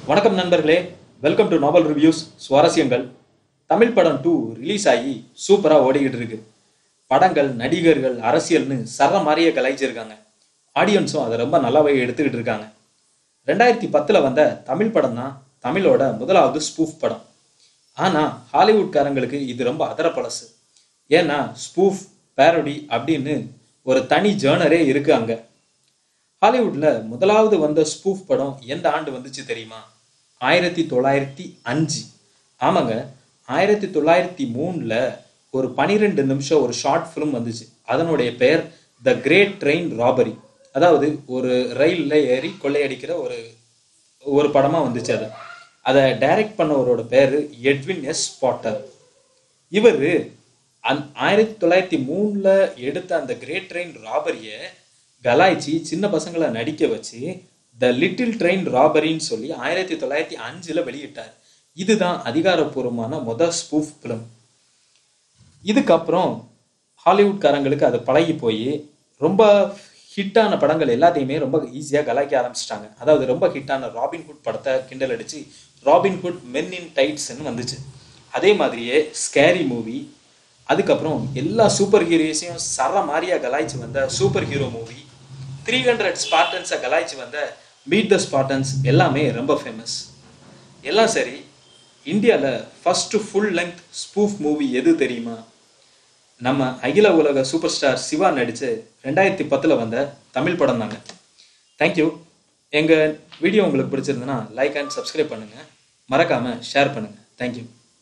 வணக்கம் நண்பர்களே welcome to novel reviews சுவாரஸ்யங்கள் தமிழ் படம் டூ ரிலீஸ் ஆகி சூப்பராக ஓடிக்கிட்டு இருக்கு படங்கள் நடிகர்கள் அரசியல்னு சர மாதிரியே கலாய்ச்சிருக்காங்க ஆடியன்ஸும் அதை ரொம்ப நல்லாவே எடுத்துக்கிட்டு இருக்காங்க ரெண்டாயிரத்தி பத்தில் வந்த தமிழ் படம் தான் தமிழோட முதலாவது ஸ்பூஃப் படம் ஆனால் ஹாலிவுட்காரங்களுக்கு இது ரொம்ப அதர பழசு ஏன்னா ஸ்பூஃப் பேரோடி அப்படின்னு ஒரு தனி ஜேர்னரே இருக்கு அங்கே ஹாலிவுட்ல முதலாவது வந்த ஸ்பூஃப் படம் எந்த ஆண்டு வந்துச்சு தெரியுமா ஆயிரத்தி தொள்ளாயிரத்தி அஞ்சு ஆமாங்க ஆயிரத்தி தொள்ளாயிரத்தி மூணுல ஒரு பனிரெண்டு நிமிஷம் ஒரு ஷார்ட் ஃபிலிம் வந்துச்சு அதனுடைய பெயர் த கிரேட் ட்ரெயின் ராபரி அதாவது ஒரு ரயில்ல ஏறி கொள்ளையடிக்கிற ஒரு ஒரு படமா வந்துச்சு அது அதை டைரக்ட் பண்ணவரோட பேரு எட்வின் எஸ் பாட்டர் இவர் அந் ஆயிரத்தி தொள்ளாயிரத்தி மூணுல எடுத்த அந்த கிரேட் ட்ரெயின் ராபரியை கலாய்ச்சி சின்ன பசங்களை நடிக்க வச்சு த லிட்டில் ட்ரெயின் ராபரின்னு சொல்லி ஆயிரத்தி தொள்ளாயிரத்தி அஞ்சுல வெளியிட்டார் இதுதான் அதிகாரப்பூர்வமான மொத ஸ்பூஃப் ஃபிலிம் இதுக்கப்புறம் ஹாலிவுட்காரங்களுக்கு அது பழகி போய் ரொம்ப ஹிட்டான படங்கள் எல்லாத்தையுமே ரொம்ப ஈஸியாக கலாய்க்க ஆரம்பிச்சிட்டாங்க அதாவது ரொம்ப ஹிட்டான ராபின்ஹுட் படத்தை கிண்டல் அடிச்சு ராபின்ஹுட் மென் இன் டைட்ஸ்ன்னு வந்துச்சு அதே மாதிரியே ஸ்கேரி மூவி அதுக்கப்புறம் எல்லா சூப்பர் ஹீரோஸையும் சர மாதிரியா கலாய்ச்சி வந்த super hero movie three hundred ஸ்பார்டன்ஸை கலாய்ச்சி வந்த மீட் த ஸ்பார்டன்ஸ் எல்லாமே ரொம்ப ஃபேமஸ் எல்லாம் சரி இந்தியாவில் first full length spoof movie எது தெரியுமா நம்ம அகில உலக சூப்பர் ஸ்டார் சிவா நடித்து ரெண்டாயிரத்தி பத்தில் வந்த தமிழ் படம் தாங்க தேங்க்யூ எங்கள் வீடியோ உங்களுக்கு பிடிச்சிருந்ததுன்னா லைக் அண்ட் சப்ஸ்கிரைப் பண்ணுங்கள் மறக்காமல் ஷேர் பண்ணுங்கள் தேங்க்யூ